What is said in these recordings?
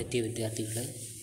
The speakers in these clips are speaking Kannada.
ಪ್ರೀತಿಯ ವಿದ್ಯಾರ್ಥಿಗಳೇ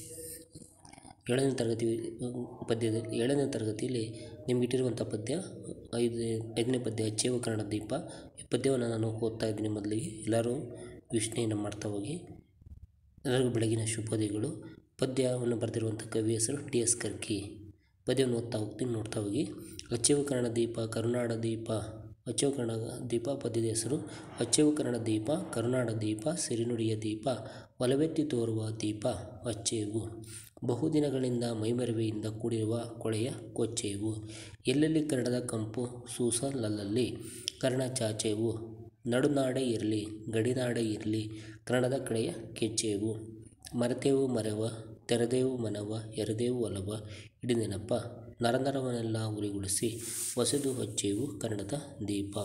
ಏಳನೇ ತರಗತಿ ಪದ್ಯದ ಏಳನೇ ತರಗತಿಯಲ್ಲಿ ನಿಮ್ಗೆ ಇಟ್ಟಿರುವಂಥ ಪದ್ಯ ಐದು ಐದನೇ ಪದ್ಯ ಅಚ್ಚೇವು ಕನ್ನಡ ದೀಪ ಈ ಪದ್ಯವನ್ನು ನಾನು ಓದ್ತಾ ಇದ್ದೀನಿ ಮೊದಲಿಗೆ ಎಲ್ಲರೂ ವೀಕ್ಷಣೆಯನ್ನು ಮಾಡ್ತಾ ಹೋಗಿ ಎಲ್ಲರಿಗೂ ಬೆಳಗಿನ ಶುಭೋದಯಗಳು ಪದ್ಯವನ್ನು ಬರೆದಿರುವಂಥ ಕವಿ ಹೆಸರು ಡಿ ಎಸ್ ಕರ್ಕಿ ಪದ್ಯವನ್ನು ಓದ್ತಾ ಹೋಗ್ತೀನಿ ನೋಡ್ತಾ ಹೋಗಿ ಅಚ್ಚೇವು ಕನ್ನಡ ದೀಪ ಕರುನಾಡ ದೀಪ ಅಚ್ಚೇವು ಕನ್ನಡ ದೀಪ ಪದ್ಯದ ಹೆಸರು ಅಚ್ಚೇವು ಕನ್ನಡ ದೀಪ ಕರುನಾಡ ದೀಪ ಸಿರಿನುಡಿಯ ದೀಪ ಒಲವೆತ್ತಿ ತೋರುವ ದೀಪ ಅಚ್ಚೇವು ಬಹುದಿನಗಳಿಂದ ಮೈಮರೆವೆಯಿಂದ ಕೂಡಿರುವ ಕೊಳೆಯ ಕೊಚ್ಚೇವು ಎಲ್ಲೆಲ್ಲಿ ಕನ್ನಡದ ಕಂಪು ಸೂಸಲಲ್ಲಿ ಕರ್ಣ ಚಾಚೇವು ನಡುನಾಡೇ ಇರಲಿ ಗಡಿನಾಡೇ ಇರಲಿ ಕನ್ನಡದ ಕಡೆಯ ಕೆಚ್ಚೇವು ಮರೆತೇವು ಮರೆವ ತೆರೆದೇವು ಮನವ ಎರೆದೇವು ಒಲವ ಇಡಿ ನೆನಪ ನರನರವನ್ನೆಲ್ಲ ಉರಿಗೊಳಿಸಿ ಹೊಸದು ಹಚ್ಚೇವು ಕನ್ನಡದ ದೀಪ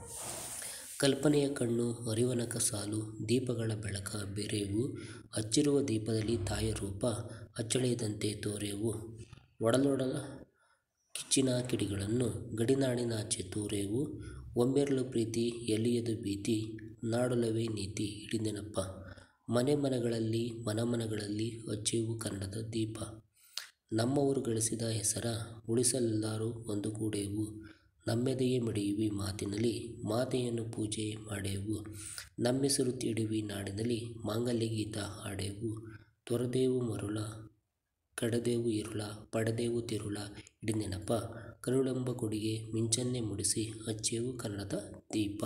ಕಲ್ಪನೆಯ ಕಣ್ಣು ಅರಿವನಕ ಸಾಲು ದೀಪಗಳ ಬೆಳಕ ಬೆರೆವು ಹಚ್ಚಿರುವ ದೀಪದಲ್ಲಿ ತಾಯ ರೂಪ ಅಚ್ಚಳಿಯದಂತೆ ತೋರೆವು ಒಡಲೊಡಲ ಕಿಚ್ಚಿನ ಕಿಡಿಗಳನ್ನು ಗಡಿನಾಡಿನಾಚೆ ತೂರೆವು ಒಂಬೆರಳು ಪ್ರೀತಿ ಎಲ್ಲಿಯದು ಭೀತಿ ನಾಡೊಲವೇ ನೀತಿ ಇಡಿ ನೆನಪ ಮನೆ ಮನೆಗಳಲ್ಲಿ ಮನಮನಗಳಲ್ಲಿ ಹಚ್ಚೇವು ಕನ್ನಡದ ದೀಪ ನಮ್ಮವರು ಗಳಿಸಿದ ಹೆಸರ ಉಳಿಸಲೆಲ್ಲರೂ ಒಂದುಗೂಡೆವು ನಮ್ಮೆದೆಯೇ ಮಿಡಿಯುವಿ ಮಾತಿನಲ್ಲಿ ಮಾತೆಯನ್ನು ಪೂಜೆ ಮಾಡೇವು ನಮ್ಮೆಸರು ತೀಡುವಿ ನಾಡಿನಲ್ಲಿ ಮಾಂಗಲ್ಯ ಗೀತ ಹಾಡೇವು ತೊರೆದೇವು ಮರುಳ ಕಡೆದೇವು ಇರುಳ ಪಡೆದೇವು ತಿರುಳ ಇಡಿ ನೆನಪ ಕರುಳೆಂಬ ಕೊಡಿಗೆ ಮಿಂಚನ್ನೇ ಮುಡಿಸಿ ಹಚ್ಚೇವು ಕನ್ನಡದ ದೀಪ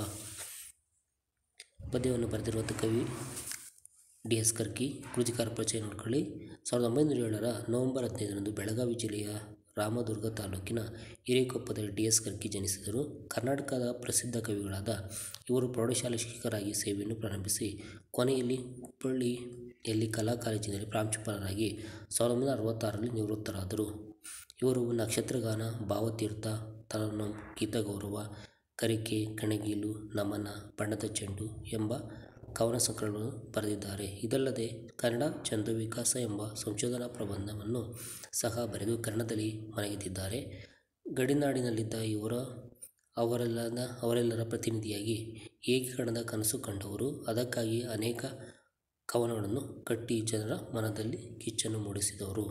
ಪದ್ಯವನ್ನು ಬರೆದಿರುವಂಥ ಕವಿ ಡಿ ಎಸ್ ಕರ್ಕಿ ಕೃತಿಕಾರ ಪರಿಚಯ ನೋಡ್ಕೊಳ್ಳಿ ಸಾವಿರದ ಒಂಬೈನೂರ ಏಳರ ನವೆಂಬರ್ ಹದಿನೈದರಂದು ಬೆಳಗಾವಿ ಜಿಲ್ಲೆಯ ರಾಮದುರ್ಗ ತಾಲೂಕಿನ ಹಿರೇಕೊಪ್ಪದಲ್ಲಿ ಡಿ ಎಸ್ ಕರ್ಕಿ ಜನಿಸಿದರು ಕರ್ನಾಟಕದ ಪ್ರಸಿದ್ಧ ಕವಿಗಳಾದ ಇವರು ಪ್ರೌಢಶಾಲೆ ಶಿಕ್ಷಕರಾಗಿ ಸೇವೆಯನ್ನು ಪ್ರಾರಂಭಿಸಿ ಕೊನೆಯಲ್ಲಿ ಹುಬ್ಬಳ್ಳಿಯಲ್ಲಿ ಕಲಾ ಕಾಲೇಜಿನಲ್ಲಿ ಪ್ರಾಂಶುಪಾಲರಾಗಿ ಸಾವಿರದ ಒಂಬೈನೂರ ಅರವತ್ತಾರರಲ್ಲಿ ನಿವೃತ್ತರಾದರು ಇವರು ನಕ್ಷತ್ರಗಾನ ಭಾವತೀರ್ಥ ತನನು ಗೀತಗೌರವ ಕರಿಕೆ ಕಣಗೀಲು ನಮನ ಬಣ್ಣದ ಚೆಂಡು ಎಂಬ ಕವನ ಸಂಕಲನವನ್ನು ಬರೆದಿದ್ದಾರೆ ಇದಲ್ಲದೆ ಕನ್ನಡ ಚಂದು ವಿಕಾಸ ಎಂಬ ಸಂಶೋಧನಾ ಪ್ರಬಂಧವನ್ನು ಸಹ ಬರೆದು ಕನ್ನಡದಲ್ಲಿ ಮನೆಗೆದ್ದಿದ್ದಾರೆ ಗಡಿನಾಡಿನಲ್ಲಿದ್ದ ಇವರ ಅವರೆಲ್ಲದ ಅವರೆಲ್ಲರ ಪ್ರತಿನಿಧಿಯಾಗಿ ಏಕೀಕರಣದ ಕನಸು ಕಂಡವರು ಅದಕ್ಕಾಗಿ ಅನೇಕ ಕವನಗಳನ್ನು ಕಟ್ಟಿ ಜನರ ಮನದಲ್ಲಿ ಕಿಚ್ಚನ್ನು ಮೂಡಿಸಿದವರು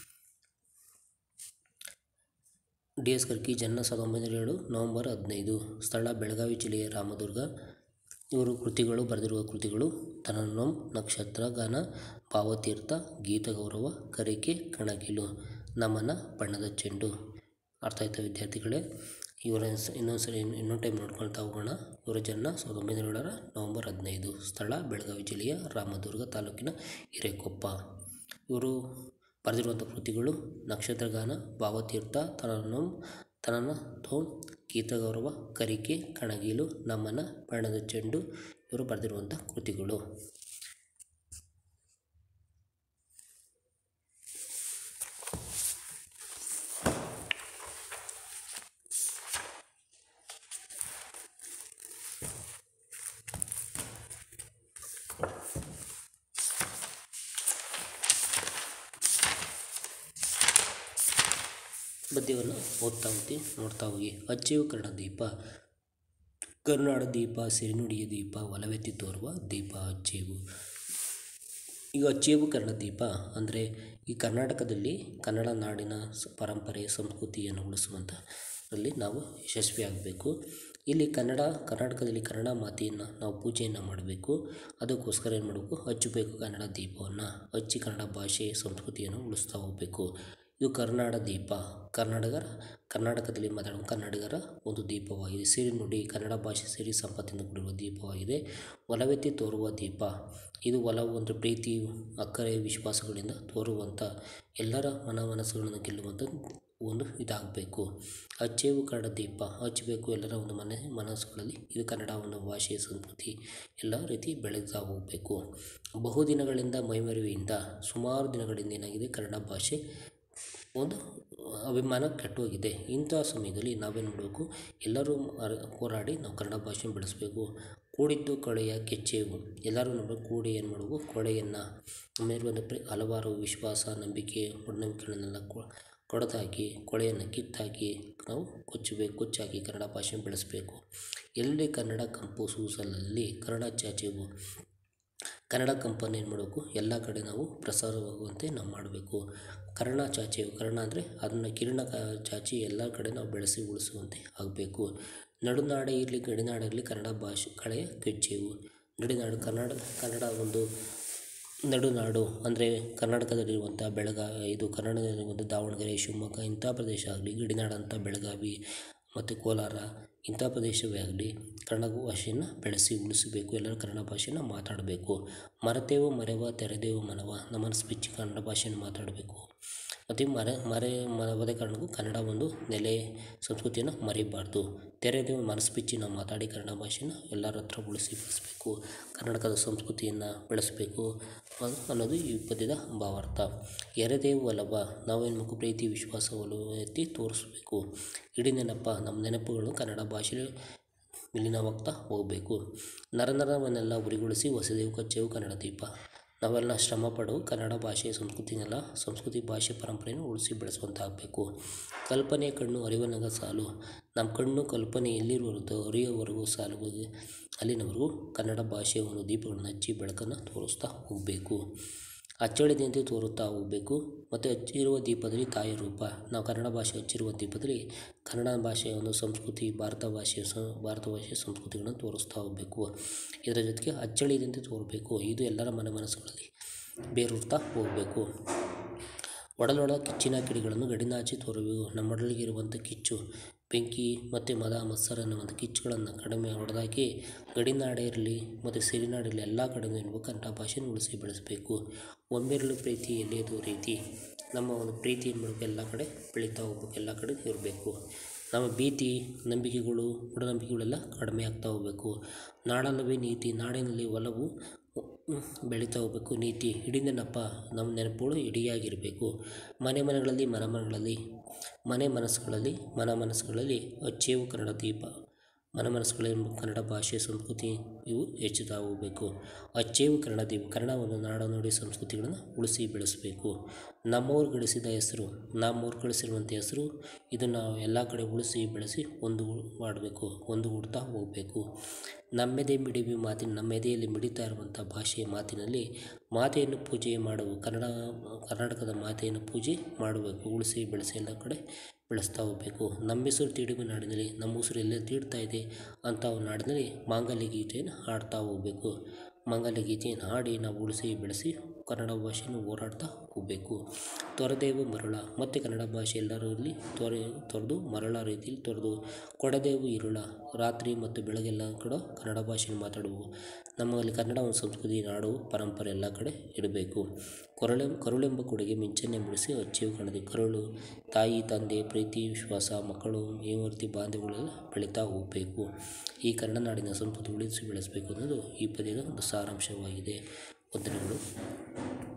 ಡಿ ಎಸ್ ಕರ್ಕಿ ಜನ್ಮ ಸಾವಿರದ ಒಂಬೈನೂರ ಏಳು ನವೆಂಬರ್ ಹದಿನೈದು ಸ್ಥಳ ಬೆಳಗಾವಿ ಜಿಲ್ಲೆಯ ರಾಮದುರ್ಗ ಇವರು ಕೃತಿಗಳು ಬರೆದಿರುವ ಕೃತಿಗಳು ತನನ್ನಂ ನಕ್ಷತ್ರ ಗಾನ ಭಾವತೀರ್ಥ ಗೀತಗೌರವ ಕರಿಕೆ ಕಣಗಿಲು ನಮನ ಬಣ್ಣದ ಚೆಂಡು ಅರ್ಥ ಆಯ್ತಾ ವಿದ್ಯಾರ್ಥಿಗಳೇ ಇವರ ಇನ್ನೊಂದು ಸರಿ ಇನ್ನೊಂದು ಟೈಮ್ ನೋಡ್ಕೊಳ್ತಾ ಹೋಗೋಣ ಇವರ ಜನ್ಮ ಸಾವಿರದ ಒಂಬೈನೂರ ಏಳರ ನವೆಂಬರ್ ಹದಿನೈದು ಸ್ಥಳ ಬೆಳಗಾವಿ ಜಿಲ್ಲೆಯ ರಾಮದುರ್ಗ ತಾಲೂಕಿನ ಹಿರೇಕೊಪ್ಪ ಇವರು ಬರೆದಿರುವಂಥ ಕೃತಿಗಳು ನಕ್ಷತ್ರಗಾನ ಭಾವತೀರ್ಥ ತನನಂ ತನನ ಥೋಂ ಗೀತಗೌರವ ಕರಿಕೆ ಕಣಗೀಲು ನಮನ ಬಣ್ಣದ ಚೆಂಡು ಇವರು ಬರೆದಿರುವಂಥ ಕೃತಿಗಳು ಪದ್ಯವನ್ನು ಓದ್ತಾ ಹೋಗಿ ನೋಡ್ತಾ ಹೋಗಿ ಅಚ್ಚೇವು ಕನ್ನಡ ದೀಪ ಕರುನಾಡ ದೀಪ ಸಿರಿನುಡಿಯ ದೀಪ ಒಲವೆತ್ತಿ ತೋರುವ ದೀಪ ಅಚ್ಚೇವು ಈಗ ಅಚ್ಚೇವು ಕನ್ನಡ ದೀಪ ಅಂದರೆ ಈ ಕರ್ನಾಟಕದಲ್ಲಿ ಕನ್ನಡ ನಾಡಿನ ಸ ಪರಂಪರೆ ಸಂಸ್ಕೃತಿಯನ್ನು ಉಳಿಸುವಂಥದ್ರಲ್ಲಿ ನಾವು ಯಶಸ್ವಿಯಾಗಬೇಕು ಇಲ್ಲಿ ಕನ್ನಡ ಕರ್ನಾಟಕದಲ್ಲಿ ಕನ್ನಡ ಮಾತೆಯನ್ನು ನಾವು ಪೂಜೆಯನ್ನು ಮಾಡಬೇಕು ಅದಕ್ಕೋಸ್ಕರ ಏನು ಮಾಡಬೇಕು ಹಚ್ಚಬೇಕು ಕನ್ನಡ ದೀಪವನ್ನು ಹಚ್ಚಿ ಕನ್ನಡ ಭಾಷೆ ಸಂಸ್ಕೃತಿಯನ್ನು ಉಳಿಸ್ತಾ ಹೋಗಬೇಕು ಇದು ಕರ್ನಾಡ ದೀಪ ಕರ್ನಾಟಕರ ಕರ್ನಾಟಕದಲ್ಲಿ ಮಾತಾಡುವ ಕನ್ನಡಿಗರ ಒಂದು ದೀಪವಾಗಿದೆ ಸಿರಿ ನುಡಿ ಕನ್ನಡ ಭಾಷೆ ಸಿರಿ ಸಂಪತ್ತಿಂದ ಕೂಡಿರುವ ದೀಪವಾಗಿದೆ ಒಲವೆತ್ತಿ ತೋರುವ ದೀಪ ಇದು ಒಲವು ಅಂದರೆ ಪ್ರೀತಿ ಅಕ್ಕರೆ ವಿಶ್ವಾಸಗಳಿಂದ ತೋರುವಂಥ ಎಲ್ಲರ ಮನ ಮನಸ್ಸುಗಳನ್ನು ಗೆಲ್ಲುವಂಥ ಒಂದು ಇದಾಗಬೇಕು ಅಚ್ಚೇವು ಕನ್ನಡ ದೀಪ ಹಚ್ಚಬೇಕು ಎಲ್ಲರ ಒಂದು ಮನೆ ಮನಸ್ಸುಗಳಲ್ಲಿ ಇದು ಕನ್ನಡ ಒಂದು ಭಾಷೆ ಸಂಸ್ಕೃತಿ ಎಲ್ಲ ರೀತಿ ಬೆಳಗ್ತಾ ಹೋಗಬೇಕು ಬಹುದಿನಗಳಿಂದ ಮೈಮರೆವಿಯಿಂದ ಸುಮಾರು ದಿನಗಳಿಂದ ಏನಾಗಿದೆ ಕನ್ನಡ ಭಾಷೆ ಒಂದು ಅಭಿಮಾನ ಕೆಟ್ಟೋಗಿದೆ ಇಂಥ ಸಮಯದಲ್ಲಿ ನಾವೇನು ಮಾಡಬೇಕು ಎಲ್ಲರೂ ಹೋರಾಡಿ ನಾವು ಕನ್ನಡ ಭಾಷೆ ಬೆಳೆಸಬೇಕು ಕೂಡಿದ್ದು ಕೊಳೆಯ ಕೆಚ್ಚೇವು ಎಲ್ಲರೂ ನಾವು ಕೂಡಿ ಏನು ಮಾಡಬೇಕು ಕೊಳೆಯನ್ನು ಮೇಲಿರುವಂಥ ಪ್ರ ಹಲವಾರು ವಿಶ್ವಾಸ ನಂಬಿಕೆ ಮೂಢನಂಬಿಕೆಗಳನ್ನೆಲ್ಲ ಕೊಡದಾಕಿ ಕೊಳೆಯನ್ನು ಕಿತ್ತಾಕಿ ನಾವು ಕೊಚ್ಚಬೇಕು ಕೊಚ್ಚಾಕಿ ಕನ್ನಡ ಭಾಷೆ ಬೆಳೆಸಬೇಕು ಎಲ್ಲಿ ಕನ್ನಡ ಕಂಪು ಸೂಸಲಲ್ಲಿ ಕನ್ನಡ ಚಾಚೆವು ಕನ್ನಡ ಕಂಪನಿ ಏನು ಮಾಡಬೇಕು ಎಲ್ಲ ಕಡೆ ನಾವು ಪ್ರಸಾರವಾಗುವಂತೆ ನಾವು ಮಾಡಬೇಕು ಕರ್ಣ ಚಾಚೆಯು ಕರ್ಣ ಅಂದರೆ ಅದನ್ನು ಕಿರಣ ಕ ಚಾಚಿ ಎಲ್ಲ ಕಡೆ ನಾವು ಬೆಳೆಸಿ ಉಳಿಸುವಂತೆ ಆಗಬೇಕು ನಡುನಾಡೇ ಇರಲಿ ಗಡಿನಾಡಿರಲಿ ಕನ್ನಡ ಭಾಷೆ ಕಳೆಯ ಕೆಚ್ಚೆವು ಗಡಿನಾಡು ಕನ್ನಡ ಕನ್ನಡ ಒಂದು ನಡುನಾಡು ಅಂದರೆ ಕರ್ನಾಟಕದಲ್ಲಿರುವಂಥ ಬೆಳಗಾ ಇದು ಕನ್ನಡದಲ್ಲಿರುವಂಥ ದಾವಣಗೆರೆ ಶಿವಮೊಗ್ಗ ಇಂಥ ಪ್ರದೇಶ ಆಗಲಿ ಗಡಿನಾಡಂಥ ಬೆಳಗಾವಿ ಮತ್ತು ಕೋಲಾರ ಇಂಥ ಪ್ರದೇಶವೇ ಆಗಲಿ ಕನ್ನಡ ಭಾಷೆಯನ್ನು ಬೆಳೆಸಿ ಉಳಿಸಬೇಕು ಎಲ್ಲರೂ ಕನ್ನಡ ಭಾಷೆನ ಮಾತಾಡಬೇಕು ಮರೆತೇವು ಮರೆವ ತೆರೆದೇವು ಮನವ ನಮ್ಮನ್ನು ಸ್ಪಿಚ್ ಕನ್ನಡ ಭಾಷೆಯನ್ನು ಮಾತಾಡಬೇಕು ಮತ್ತು ಮರೆ ಮರೆ ಮರವದ ಕಾರಣಕ್ಕೂ ಕನ್ನಡ ಒಂದು ನೆಲೆ ಸಂಸ್ಕೃತಿಯನ್ನು ಮರಿಬಾರ್ದು ತೆರೆದೇವು ಮನಸ್ಸು ಬಿಚ್ಚಿ ನಾವು ಮಾತಾಡಿ ಕನ್ನಡ ಭಾಷೆನ ಎಲ್ಲರ ಹತ್ರ ಉಳಿಸಿ ಬೆಳೆಸಬೇಕು ಕರ್ನಾಟಕದ ಸಂಸ್ಕೃತಿಯನ್ನು ಬೆಳೆಸಬೇಕು ಅನ್ನೋದು ಈ ಪದ್ಯದ ಭಾವಾರ್ಥ ಎರೆದೇವು ಒಲವ ನಾವೇನು ಮಾಡಬೇಕು ಪ್ರೀತಿ ವಿಶ್ವಾಸ ಒಲವು ಎತ್ತಿ ತೋರಿಸ್ಬೇಕು ಇಡೀ ನೆನಪ ನಮ್ಮ ನೆನಪುಗಳು ಕನ್ನಡ ಭಾಷೆಯಲ್ಲಿ ವಿಲೀನವಾಗ್ತಾ ಹೋಗಬೇಕು ನರನರವನ್ನೆಲ್ಲ ಉರಿಗೊಳಿಸಿ ಹೊಸದೇವು ಕಚ್ಚೆವು ಕನ್ನಡ ದೀಪ ನಾವೆಲ್ಲ ಶ್ರಮ ಪಡು ಕನ್ನಡ ಭಾಷೆ ಸಂಸ್ಕೃತಿನೆಲ್ಲ ಸಂಸ್ಕೃತಿ ಭಾಷೆ ಪರಂಪರೆಯನ್ನು ಉಳಿಸಿ ಬೆಳೆಸುವಂತಾಗಬೇಕು ಕಲ್ಪನೆ ಕಣ್ಣು ಅರಿವನಗ ಸಾಲು ನಮ್ಮ ಕಣ್ಣು ಕಲ್ಪನೆ ಎಲ್ಲಿರುವುದು ಅರಿಯುವವರೆಗೂ ಸಾಲುವುದು ಅಲ್ಲಿನವರೆಗೂ ಕನ್ನಡ ಭಾಷೆಯ ಒಂದು ದೀಪಗಳನ್ನು ಹಚ್ಚಿ ಬೆಳಕನ್ನು ತೋರಿಸ್ತಾ ಹೋಗಬೇಕು ಅಚ್ಚಳಿದಂತೆ ತೋರುತ್ತಾ ಹೋಗಬೇಕು ಮತ್ತು ಹಚ್ಚಿರುವ ದೀಪದಲ್ಲಿ ತಾಯಿ ರೂಪ ನಾವು ಕನ್ನಡ ಭಾಷೆ ಹಚ್ಚಿರುವ ದೀಪದಲ್ಲಿ ಕನ್ನಡ ಭಾಷೆಯ ಒಂದು ಸಂಸ್ಕೃತಿ ಭಾರತ ಭಾಷೆಯ ಸ ಭಾರತ ಭಾಷೆಯ ಸಂಸ್ಕೃತಿಗಳನ್ನು ತೋರಿಸ್ತಾ ಹೋಗಬೇಕು ಇದರ ಜೊತೆಗೆ ಅಚ್ಚಳಿದಂತೆ ತೋರಬೇಕು ಇದು ಎಲ್ಲರ ಮನೆ ಮನಸ್ಸುಗಳಲ್ಲಿ ಬೇರೂರ್ತಾ ಹೋಗಬೇಕು ಒಡಲೊಡ ಕಿಚ್ಚಿನ ಕಿಡಿಗಳನ್ನು ಗಡಿನಾಚಿ ತೋರಬೇಕು ನಮ್ಮೊಡಲಿಗೆ ಇರುವಂಥ ಕಿಚ್ಚು ಬೆಂಕಿ ಮತ್ತು ಮದ ಮತ್ಸರ ಅನ್ನುವಂಥ ಕಿಚ್ಚುಗಳನ್ನು ಕಡಿಮೆ ಹೊಡೆದಾಕಿ ಗಡಿನಾಡೇ ಇರಲಿ ಮತ್ತು ಸಿರಿನಾಡಿರಲಿ ಎಲ್ಲ ಕಡೆಯೂ ಏನು ಕನ್ನಡ ಭಾಷೆನ ಉಳಿಸಿ ಬೆಳೆಸಬೇಕು ಒಂಬೆರಳು ಪ್ರೀತಿ ಎಲ್ಲಿಯದು ರೀತಿ ನಮ್ಮ ಒಂದು ಪ್ರೀತಿ ಏನು ಮಾಡಬೇಕು ಎಲ್ಲ ಕಡೆ ಬೆಳೀತಾ ಹೋಗ್ಬೇಕು ಎಲ್ಲ ಕಡೆ ಇರಬೇಕು ನಮ್ಮ ಭೀತಿ ನಂಬಿಕೆಗಳು ಮೂಢನಂಬಿಕೆಗಳೆಲ್ಲ ಕಡಿಮೆ ಆಗ್ತಾ ಹೋಗಬೇಕು ನಾಡಲ್ಲವೇ ನೀತಿ ನಾಡಿನಲ್ಲಿ ಒಲವು ಬೆಳೀತಾ ಹೋಗಬೇಕು ನೀತಿ ಇಡೀ ನೆನಪ ನಮ್ಮ ನೆನಪುಗಳು ಇಡಿಯಾಗಿರಬೇಕು ಮನೆ ಮನೆಗಳಲ್ಲಿ ಮನ ಮನಗಳಲ್ಲಿ ಮನೆ ಮನಸ್ಸುಗಳಲ್ಲಿ ಮನ ಮನಸ್ಸುಗಳಲ್ಲಿ ಅಚ್ಚೇವು ಕನ್ನಡ ದೀಪ ಮನ ಮನಸ್ಸುಗಳಲ್ಲಿ ಕನ್ನಡ ಭಾಷೆ ಸಂಸ್ಕೃತಿ ಇವು ಹೆಚ್ಚುತ್ತಾ ಹೋಗಬೇಕು ಅಚ್ಚೇವು ಕನ್ನಡ ದೀಪ ಕನ್ನಡವನ್ನು ನಾಡ ನುಡಿ ಸಂಸ್ಕೃತಿಗಳನ್ನು ಉಳಿಸಿ ಬೆಳೆಸಬೇಕು ನಮ್ಮವ್ರು ಗಳಿಸಿದ ಹೆಸರು ನಮ್ಮವ್ರು ಗಳಿಸಿರುವಂಥ ಹೆಸರು ಇದನ್ನು ಎಲ್ಲ ಕಡೆ ಉಳಿಸಿ ಬೆಳೆಸಿ ಒಂದು ಮಾಡಬೇಕು ಒಂದುಗೂಡ್ತಾ ಹೋಗಬೇಕು ನಮ್ಮೆದೆ ಮಿಡಿವಿ ಮಾತಿನ ನಮ್ಮೆದೆಯಲ್ಲಿ ಮಿಡಿತಾ ಇರುವಂಥ ಭಾಷೆಯ ಮಾತಿನಲ್ಲಿ ಮಾತೆಯನ್ನು ಪೂಜೆ ಮಾಡುವ ಕನ್ನಡ ಕರ್ನಾಟಕದ ಮಾತೆಯನ್ನು ಪೂಜೆ ಮಾಡಬೇಕು ಉಳಿಸಿ ಬೆಳೆಸಿ ಎಲ್ಲ ಕಡೆ ಬೆಳೆಸ್ತಾ ಹೋಗಬೇಕು ನಮ್ಮ ಹೆಸರು ತೀಡುವ ನಾಡಿನಲ್ಲಿ ನಮ್ಮ ಉಸಿರು ಎಲ್ಲೇ ತೀಡ್ತಾ ಇದೆ ಅಂತ ನಾಡಿನಲ್ಲಿ ಮಾಂಗಲ್ಯ ಗೀತೆಯನ್ನು ಹಾಡ್ತಾ ಹೋಗಬೇಕು ಮಾಂಗಲ್ಯ ಗೀತೆಯನ್ನು ಹಾಡಿ ನಾವು ಉಳಿಸಿ ಬೆಳೆಸಿ ಕನ್ನಡ ಭಾಷೆಯನ್ನು ಹೋರಾಡ್ತಾ ಹೋಗಬೇಕು ತೊರೆದೇವು ಮರಳ ಮತ್ತು ಕನ್ನಡ ಭಾಷೆ ಎಲ್ಲರೂ ಇಲ್ಲಿ ತೊರೆ ತೊರೆದು ಮರಳ ರೀತಿಯಲ್ಲಿ ತೊರೆದು ಕೊಡದೇವು ಇರುಳ ರಾತ್ರಿ ಮತ್ತು ಬೆಳಗ್ಗೆಲ್ಲ ಕೂಡ ಕನ್ನಡ ಭಾಷೆಯನ್ನು ಮಾತಾಡುವು ನಮ್ಮಲ್ಲಿ ಕನ್ನಡ ಒಂದು ಸಂಸ್ಕೃತಿ ನಾಡು ಪರಂಪರೆ ಎಲ್ಲ ಕಡೆ ಇಡಬೇಕು ಕೊರಳೆ ಕರುಳೆಂಬ ಕೊಡುಗೆ ಮಿಂಚನ್ನೇ ಮೂಡಿಸಿ ಅಚ್ಚೇವು ಕಣದೆ ಕರುಳು ತಾಯಿ ತಂದೆ ಪ್ರೀತಿ ವಿಶ್ವಾಸ ಮಕ್ಕಳು ಈ ರೀತಿ ಬಾಂಧವ್ಯಗಳೆಲ್ಲ ಬೆಳೀತಾ ಹೋಗಬೇಕು ಈ ಕನ್ನಡ ನಾಡಿನ ಸಂಸ್ಕೃತಿ ಉಳಿಸಿ ಬೆಳೆಸಬೇಕು ಅನ್ನೋದು ಈ ಪದ್ಯದ ಒಂದು ಸಾರಾಂಶವಾಗಿದೆ ವಂದನೆಗಳು